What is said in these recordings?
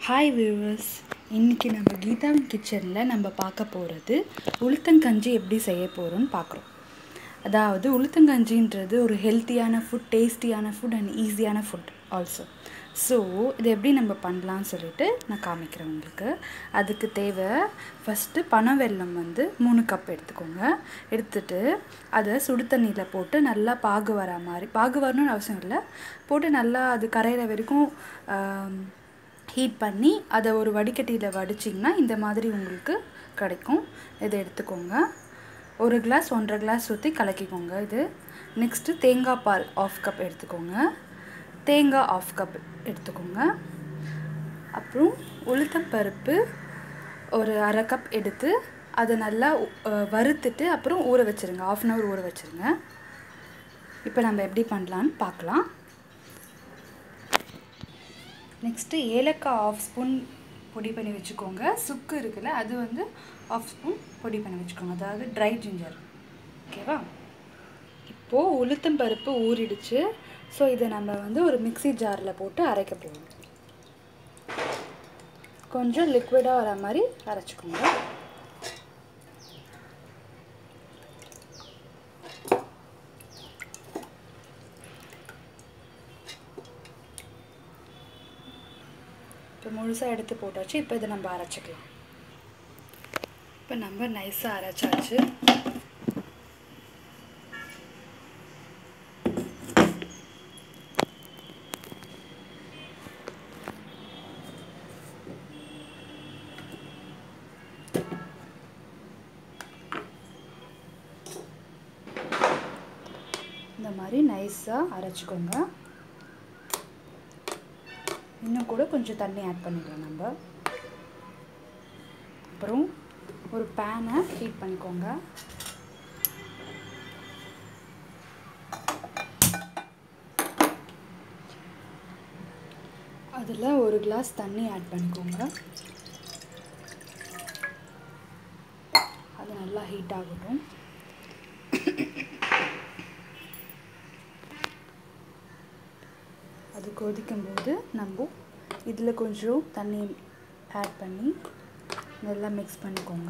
hi viewers இன்றைக்கி நம்ம கீதாவின் கிச்சனில் நம்ம பார்க்க போகிறது உளுத்தங்கஞ்சி எப்படி செய்ய போகிறோம்னு பார்க்குறோம் அதாவது உளுத்தங்கஞ்சின்றது ஒரு ஹெல்த்தியான ஃபுட் டேஸ்டியான ஃபுட் அண்ட் ஈஸியான ஃபுட் ஆல்சோ ஸோ இது எப்படி நம்ம பண்ணலான்னு சொல்லிட்டு நான் காமிக்கிறேன் உங்களுக்கு அதுக்கு தேவை ஃபஸ்ட்டு பனை வெல்லம் வந்து மூணு கப் எடுத்துக்கோங்க எடுத்துட்டு அதை சுடு தண்ணியில் போட்டு நல்லா பாகு வர மாதிரி பாகு வரணும்னு அவசியம் இல்லை போட்டு நல்லா அது கரையிற வரைக்கும் ஆம், ஹீட் பண்ணி அதை ஒரு வடிகட்டியில் வடிச்சிங்கன்னா இந்த மாதிரி உங்களுக்கு கிடைக்கும் இதை எடுத்துக்கோங்க ஒரு கிளாஸ் ஒன்றரை கிளாஸ் ஊற்றி கலக்கிக்கோங்க இது நெக்ஸ்ட்டு தேங்காய் பால் ஆஃப் கப் எடுத்துக்கோங்க தேங்காய் ஆஃப் கப் எடுத்துக்கோங்க அப்புறம் உளுத்தம் பருப்பு ஒரு அரை கப் எடுத்து அதை நல்லா உ- அஹ் வறுத்துட்டு அப்புறம் ஊற வச்சுருங்க ஆஃப் அன் ஹவர் ஊற வச்சுருங்க இப்போ நம்ம எப்படி பண்ணலான்னு பார்க்கலாம் நெக்ஸ்ட்டு ஏலக்காய் ஆஃப் ஸ்பூன் பொடி பண்ணி வச்சுக்கோங்க சுக்கு இருக்குல்ல அது வந்து ஆஃப் ஸ்பூன் பொடி பண்ணி வச்சுக்கோங்க அதாவது ட்ரை ஜிஞ்சர் ஓகேவா இப்போது உளுத்தம் பருப்பு ஊறிடுச்சு ஸோ இதை நம்ம வந்து ஒரு மிக்ஸி ஜாரில் போட்டு அரைக்க போகிறோம் கொஞ்சம் லிக்விடாக வர மாதிரி அரைச்சிக்கோங்க இப்போ முழுசாக எடுத்து போட்டாச்சு இப்போ இதை நம்ம அரைச்சிக்கலாம் இப்போ நம்ம நைஸாக அரைச்சாச்சு இந்த மாதிரி நைஸாக அரைச்சிக்கோங்க இன்னும் கூட கொஞ்சம் தண்ணி ஆட் பண்ணிக்கலாம் நம்ம அப்புறம் ஒரு பேனை ஹீட் பண்ணிக்கோங்க அதில் ஒரு கிளாஸ் தண்ணி ஆட் பண்ணிக்கோங்க அது நல்லா ஹீட் ஆகட்டும் அது கொதிக்கும் போது நம்ம இதில் கொஞ்சம் தண்ணி ஆட் பண்ணி நல்லா மிக்ஸ் பண்ணிக்கோங்க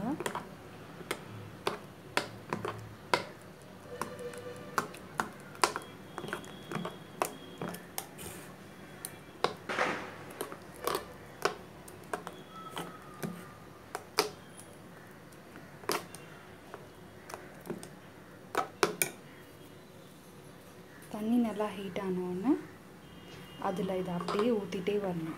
தண்ணி நல்லா ஹீட் ஆனவுடனே அதில் இதை அப்படியே ஊற்றிட்டே வரணும்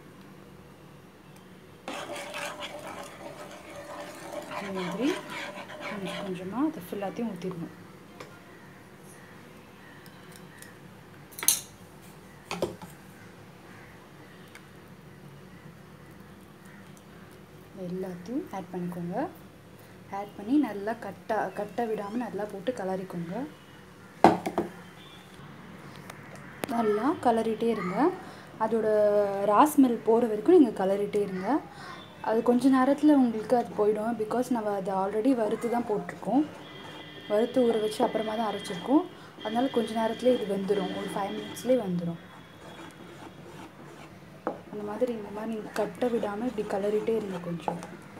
இந்த மாதிரி கொஞ்சம் கொஞ்சமாக அதை ஃபுல்லாத்தையும் ஊற்றிடணும் எல்லாத்தையும் ஆட் பண்ணிக்கோங்க ஆட் பண்ணி நல்லா கட்டா கட்ட விடாமல் நல்லா போட்டு கலரிக்கோங்க நல்லா கலரிட்டே இருங்க அதோட ராஸ்மெல் போகிற வரைக்கும் நீங்கள் கலரிட்டே இருங்க அது கொஞ்ச நேரத்தில் உங்களுக்கு அது போயிடும் பிகாஸ் நம்ம அதை ஆல்ரெடி வறுத்து தான் போட்டிருக்கோம் வறுத்து ஊற வச்சு அப்புறமா தான் அரைச்சிருக்கோம் அதனால கொஞ்ச நேரத்துலேயே இது வெந்துடும் ஒரு ஃபைவ் மினிட்ஸ்லேயே வெந்துடும் அந்த மாதிரி இந்த மாதிரி நீங்கள் கட்ட விடாமல் இப்படி கலரிட்டே இருங்க கொஞ்சம்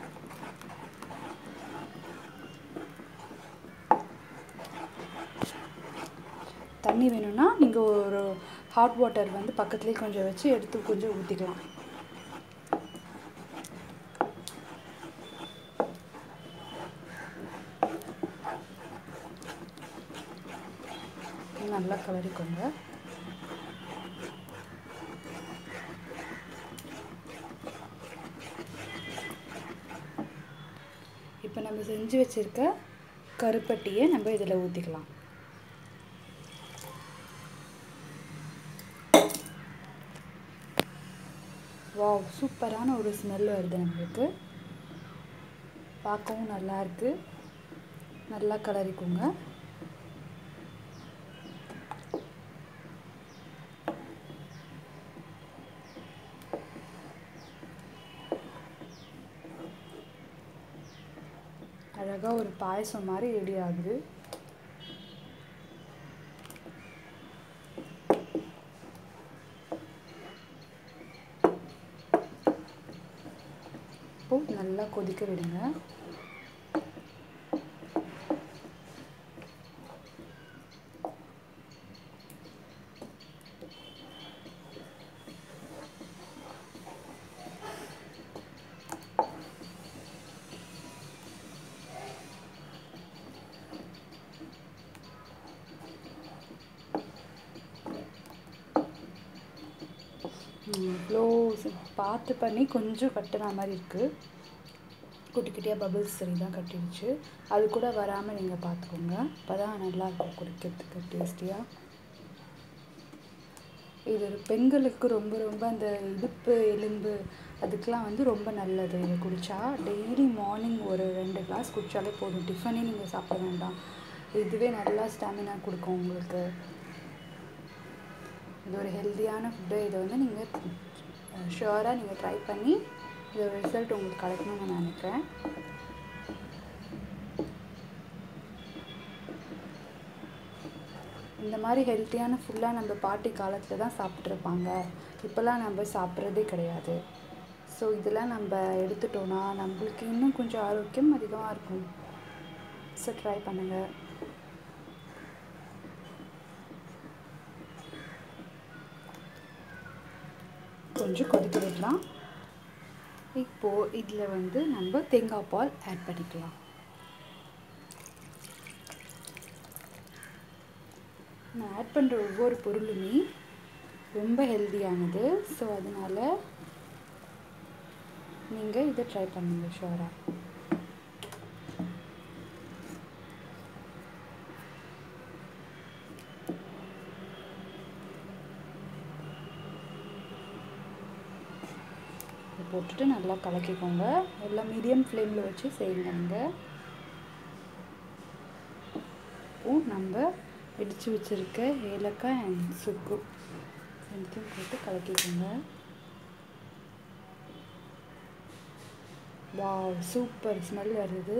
தண்ணி வேணும்னா நீங்கள் ஒரு ஹாட் வாட்டர் வந்து பக்கத்துலேயே கொஞ்சம் வச்சு எடுத்து கொஞ்சம் ஊற்றிக்கலாம் நல்லா கலரிக்கோங்க இப்போ நம்ம செஞ்சு வச்சுருக்க கருப்பட்டியை நம்ம இதில் ஊற்றிக்கலாம் வாவ் சூப்பரான ஒரு ஸ்மெல் வருது நம்மளுக்கு பார்க்கவும் நல்லா இருக்கு நல்லா கலரிக்கோங்க அழகாக ஒரு பாயசம் மாதிரி ரெடி ஆகுது இப்போது நல்லா கொதிக்க விடுங்க இவ்வளோ பார்த்து பண்ணி கொஞ்சம் கட்டுன மாதிரி இருக்குது குட்டி குட்டியாக பபிள்ஸ் சரி தான் கட்டிடுச்சு அது கூட வராமல் நீங்கள் பார்த்துக்கோங்க அப்போ தான் நல்லாயிருக்கும் குடிக்கிறதுக்கு டேஸ்டியாக இது ஒரு பெண்களுக்கு ரொம்ப ரொம்ப அந்த இடுப்பு எலும்பு அதுக்கெலாம் வந்து ரொம்ப நல்லது இதை குடித்தா டெய்லி மார்னிங் ஒரு ரெண்டு கிளாஸ் குடித்தாலே போதும் டிஃபனே நீங்கள் சாப்பிட வேண்டாம் இதுவே நல்லா ஸ்டாமினா கொடுக்கும் உங்களுக்கு இது ஒரு ஹெல்த்தியான ஃபுட்டு இதை வந்து நீங்கள் ஷுவராக நீங்கள் ட்ரை பண்ணி இதோட ரிசல்ட் உங்களுக்கு கிடைக்கணும்னு நான் நினைக்கிறேன் இந்த மாதிரி ஹெல்த்தியான ஃபுல்லாக நம்ம பாட்டி காலத்தில் தான் சாப்பிட்ருப்பாங்க இப்போல்லாம் நம்ம சாப்பிட்றதே கிடையாது ஸோ இதெல்லாம் நம்ம எடுத்துட்டோன்னா நம்மளுக்கு இன்னும் கொஞ்சம் ஆரோக்கியம் அதிகமாக இருக்கும் ஸோ ட்ரை பண்ணுங்கள் கொஞ்சம் கொதிக்க விடலாம் இப்போது இதில் வந்து நம்ம தேங்காய் பால் ஆட் பண்ணிக்கலாம் நான் ஆட் பண்ணுற ஒவ்வொரு பொருளுமே ரொம்ப ஹெல்த்தியானது ஸோ அதனால் நீங்கள் இதை ட்ரை பண்ணுங்கள் ஷுவராக இதை போட்டுட்டு நல்லா கலக்கிக்கோங்க எல்லாம் மீடியம் ஃப்ளேமில் வச்சு செய்யுங்க நீங்கள் இப்போ நம்ம இடித்து வச்சுருக்க ஏலக்காய் அண்ட் சுக்கு ரெண்டுத்தையும் போட்டு கலக்கிக்கோங்க வாவ் சூப்பர் ஸ்மெல் வருது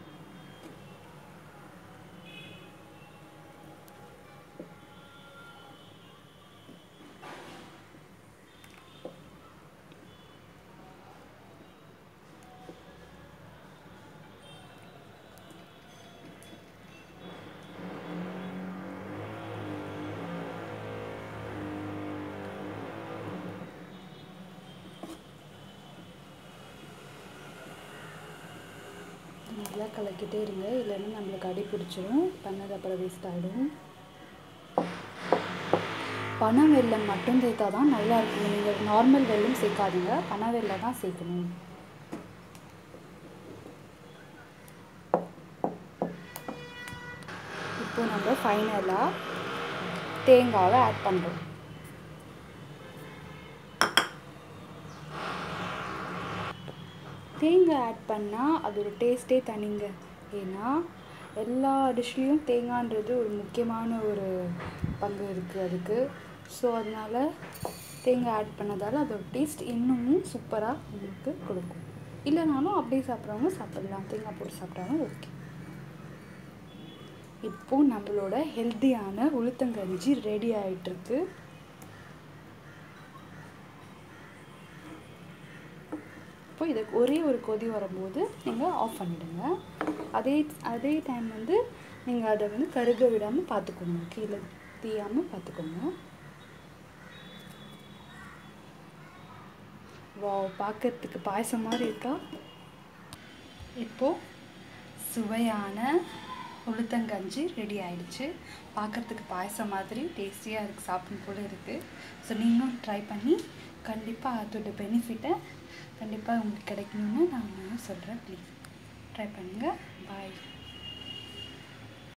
நல்லா கலக்கிட்டே இருங்க இல்லைன்னா நம்மளுக்கு அடி பிடிச்சிரும் பண்ணது அப்புறம் வேஸ்ட் ஆகிடும் பனை வெல்லம் மட்டும் சேர்த்தா தான் நல்லா இருக்கும் நீங்கள் நார்மல் வெல்லம் சேர்க்காதீங்க பனை வெல்லம் தான் சேர்க்கணும் இப்போ நம்ம ஃபைனலாக தேங்காவை ஆட் பண்ணுறோம் தேங்காய் ஆட் பண்ணால் அதோட டேஸ்ட்டே தனிங்க ஏன்னா எல்லா டிஷ்லேயும் தேங்காய்ன்றது ஒரு முக்கியமான ஒரு பங்கு இருக்குது அதுக்கு ஸோ அதனால் தேங்காய் ஆட் பண்ணதால் அதோட டேஸ்ட் இன்னமும் சூப்பராக உங்களுக்கு கொடுக்கும் இல்லைனாலும் அப்படியே சாப்பிட்றவங்க சாப்பிடலாம் தேங்காய் போட்டு சாப்பிட்டாலும் ஓகே இப்போது நம்மளோட ஹெல்த்தியான உளுத்தங்கஞ்சி ரெடி ஆகிட்டுருக்கு இப்போ இதை ஒரே ஒரு கொதி வரும்போது நீங்கள் ஆஃப் பண்ணிவிடுங்க அதே அதே டைம் வந்து நீங்கள் அதை வந்து கருக விடாமல் பார்த்துக்கோங்க கீழே தீயாமல் பார்த்துக்கோங்க வா பார்க்கறதுக்கு பாயசம் மாதிரி இருக்கா இப்போது சுவையான உளுத்தங்கஞ்சி ரெடி ஆயிடுச்சு பார்க்கறதுக்கு பாயசம் மாதிரி டேஸ்டியாக இருக்குது சாப்பிடும் போல இருக்குது ஸோ நீங்களும் ட்ரை பண்ணி கண்டிப்பாக அதோட பெனிஃபிட்டை கண்டிப்பாக உங்களுக்கு கிடைக்கணும்னு நான் சொல்கிறேன் ப்ளீஸ் ட்ரை பண்ணுங்கள் பாய்